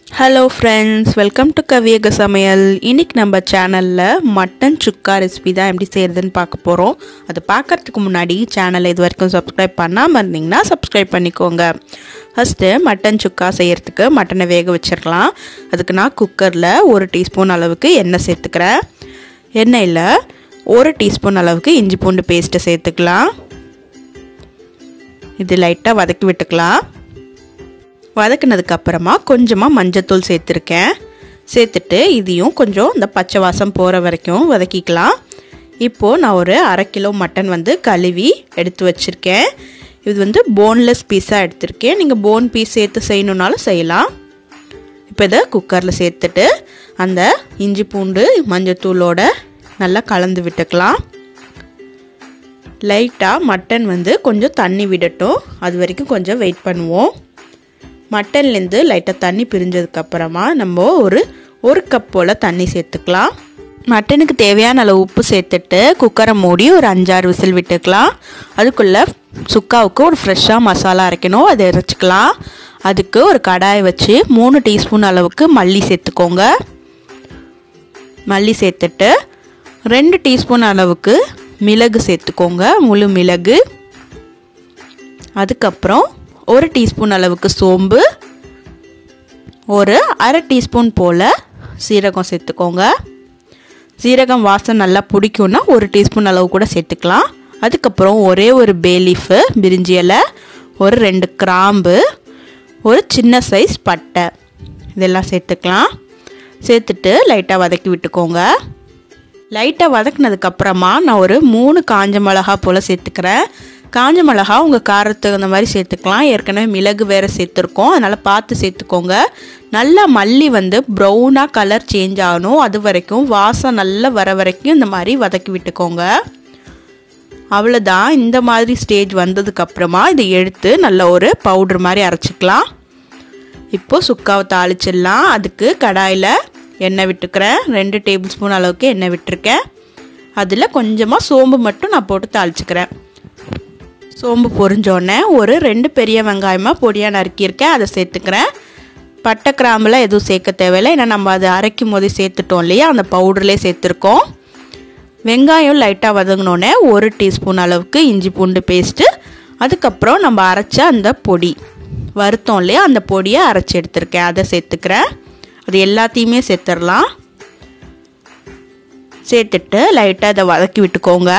hello friends welcome to கவியக சமையல் இன்னைக்கு நம்ம சேனலில் மட்டன் சுக்கா ரெசிபி தான் எப்படி செய்கிறதுன்னு பார்க்க போகிறோம் அது பார்க்கறதுக்கு முன்னாடி சேனலை இது வரைக்கும் சப்ஸ்கிரைப் பண்ணாமல் இருந்தீங்கன்னா சப்ஸ்கிரைப் பண்ணிக்கோங்க ஃபஸ்ட்டு மட்டன் சுக்கா செய்கிறதுக்கு மட்டனை வேக வச்சிடலாம் அதுக்கு நான் குக்கரில் ஒரு டீஸ்பூன் அளவுக்கு எண்ணெய் சேர்த்துக்கிறேன் எண்ணெயில் ஒரு டீஸ்பூன் அளவுக்கு இஞ்சி பூண்டு பேஸ்ட்டை சேர்த்துக்கலாம் இது லைட்டாக வதக்கி விட்டுக்கலாம் வதக்குனதுக்கு அப்புறமா கொஞ்சமாக மஞ்சத்தூள் சேர்த்துருக்கேன் சேர்த்துட்டு இதையும் கொஞ்சம் இந்த பச்சை வாசம் போகிற வரைக்கும் வதக்கிக்கலாம் இப்போது நான் ஒரு அரை கிலோ மட்டன் வந்து கழுவி எடுத்து வச்சுருக்கேன் இது வந்து போன்லெஸ் பீஸாக எடுத்திருக்கேன் நீங்கள் போன் பீஸ் சேர்த்து செய்யணுன்னாலும் செய்யலாம் இப்போ இதை குக்கரில் சேர்த்துட்டு அந்த இஞ்சி பூண்டு மஞ்சத்தூளோட நல்லா கலந்து விட்டுக்கலாம் லைட்டாக மட்டன் வந்து கொஞ்சம் தண்ணி விடட்டும் அது வரைக்கும் கொஞ்சம் வெயிட் பண்ணுவோம் மட்டன்லேருந்து லைட்டாக தண்ணி பிரிஞ்சதுக்கப்புறமா நம்ம ஒரு ஒரு கப் போல் தண்ணி சேர்த்துக்கலாம் மட்டனுக்கு தேவையான அளவு உப்பு சேர்த்துட்டு குக்கரை மூடி ஒரு அஞ்சாறு விசில் விட்டுக்கலாம் அதுக்குள்ளே சுக்காவுக்கு ஒரு ஃப்ரெஷ்ஷாக மசாலா அரைக்கணும் அதை அரைச்சிக்கலாம் அதுக்கு ஒரு கடாயை வச்சு மூணு டீஸ்பூன் அளவுக்கு மல்லி சேர்த்துக்கோங்க மல்லி சேர்த்துட்டு ரெண்டு டீஸ்பூன் அளவுக்கு மிளகு சேர்த்துக்கோங்க முழு மிளகு அதுக்கப்புறம் ஒரு டீஸ்பூன் அளவுக்கு சோம்பு ஒரு அரை டீஸ்பூன் போல் சீரகம் சேர்த்துக்கோங்க சீரகம் வாசம் நல்லா பிடிக்கும்னா ஒரு டீஸ்பூன் அளவு கூட சேர்த்துக்கலாம் அதுக்கப்புறம் ஒரே ஒரு பேலீஃபு பிரிஞ்சி இலை ஒரு ரெண்டு கிராம்பு ஒரு சின்ன சைஸ் பட்டை இதெல்லாம் சேர்த்துக்கலாம் சேர்த்துட்டு லைட்டாக வதக்கி விட்டுக்கோங்க லைட்டாக வதக்குனதுக்கப்புறமா நான் ஒரு மூணு காஞ்ச மிளகா போல் சேர்த்துக்கிறேன் காஞ்ச மிளகா உங்கள் காரத்துக்கு அந்த மாதிரி சேர்த்துக்கலாம் ஏற்கனவே மிளகு வேறு சேர்த்துருக்கோம் அதனால் பார்த்து சேர்த்துக்கோங்க நல்லா மல்லி வந்து ப்ரௌனாக கலர் சேஞ்ச் ஆகணும் அது வரைக்கும் வாசம் நல்லா வர வரைக்கும் இந்த மாதிரி வதக்கி விட்டுக்கோங்க அவ்வளோதான் இந்த மாதிரி ஸ்டேஜ் வந்ததுக்கப்புறமா இதை எடுத்து நல்ல ஒரு பவுட்ரு மாதிரி அரைச்சிக்கலாம் இப்போது சுக்காவை தாளிச்சிடலாம் அதுக்கு கடாயில் எண்ணெய் விட்டுக்கிறேன் ரெண்டு டேபிள் ஸ்பூன் அளவுக்கு எண்ணெய் விட்டுருக்கேன் அதில் கொஞ்சமாக சோம்பு மட்டும் நான் போட்டு தாளிச்சுக்கிறேன் சோம்பு பொரிஞ்சோடனே ஒரு ரெண்டு பெரிய வெங்காயமாக பொடியாக நறுக்கியிருக்கேன் அதை சேர்த்துக்கிறேன் பட்டை கிராம்புலாம் எதுவும் சேர்க்க தேவையில்லை ஏன்னா நம்ம அதை அரைக்கும் போதே சேர்த்துட்டோம் இல்லையா அந்த பவுடர்லேயே சேர்த்துருக்கோம் வெங்காயம் லைட்டாக வதங்கினோடனே ஒரு டீஸ்பூன் அளவுக்கு இஞ்சி பூண்டு பேஸ்ட்டு அதுக்கப்புறம் நம்ம அரைச்ச அந்த பொடி வருத்தம் இல்லையா அந்த பொடியை அரைச்சி எடுத்திருக்கேன் அதை சேர்த்துக்கிறேன் அது எல்லாத்தையுமே சேர்த்துடலாம் சேர்த்துட்டு லைட்டாக அதை வதக்கி விட்டுக்கோங்க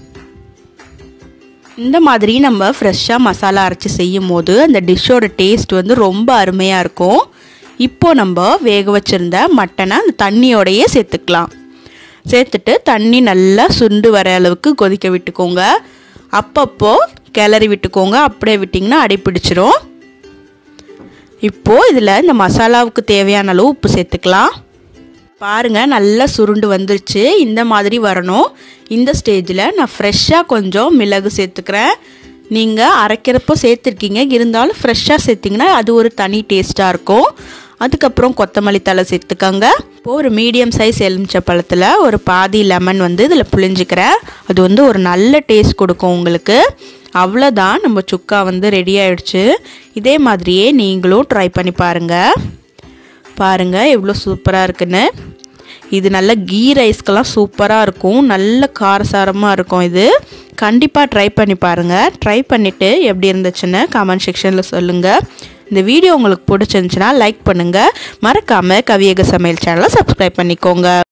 இந்த மாதிரி நம்ம ஃப்ரெஷ்ஷாக மசாலா அரைச்சி செய்யும் போது அந்த டிஷ்ஷோட டேஸ்ட் வந்து ரொம்ப அருமையாக இருக்கும் இப்போது நம்ம வேக வச்சுருந்த மட்டனை அந்த தண்ணியோடையே சேர்த்துக்கலாம் சேர்த்துட்டு தண்ணி நல்லா சுண்டு வர அளவுக்கு கொதிக்க விட்டுக்கோங்க அப்பப்போ கிளறி விட்டுக்கோங்க அப்படியே விட்டிங்கன்னா அடி பிடிச்சிரும் இப்போது இதில் இந்த மசாலாவுக்கு தேவையான அளவு உப்பு சேர்த்துக்கலாம் பாருங்கள் நல்லா சுருண்டு வந்துருச்சு இந்த மாதிரி வரணும் இந்த ஸ்டேஜில் நான் ஃப்ரெஷ்ஷாக கொஞ்சம் மிளகு சேர்த்துக்கிறேன் நீங்கள் அரைக்கிறப்போ சேர்த்துருக்கீங்க இருந்தாலும் ஃப்ரெஷ்ஷாக சேர்த்திங்கன்னா அது ஒரு தனி டேஸ்ட்டாக இருக்கும் அதுக்கப்புறம் கொத்தமல்லி தலை சேர்த்துக்கோங்க இப்போது ஒரு மீடியம் சைஸ் எலுமிச்சை பழத்தில் ஒரு பாதி லெமன் வந்து இதில் புளிஞ்சிக்கிறேன் அது வந்து ஒரு நல்ல டேஸ்ட் கொடுக்கும் உங்களுக்கு அவ்வளோதான் நம்ம சுக்கா வந்து ரெடி ஆகிடுச்சு இதே மாதிரியே நீங்களும் ட்ரை பண்ணி பாருங்கள் பாருங்கள் எவ்வளோ சூப்பராக இருக்குன்னு இது நல்ல கீ ரைஸ்க்கெல்லாம் சூப்பராக இருக்கும் நல்ல காரசாரமாக இருக்கும் இது கண்டிப்பாக ட்ரை பண்ணி பாருங்கள் ட்ரை பண்ணிவிட்டு எப்படி இருந்துச்சுன்னு கமெண்ட் செக்ஷனில் சொல்லுங்கள் இந்த வீடியோ உங்களுக்கு பிடிச்சிருந்துச்சுன்னா லைக் பண்ணுங்கள் மறக்காமல் கவியக சமையல் சேனலை சப்ஸ்கிரைப் பண்ணிக்கோங்க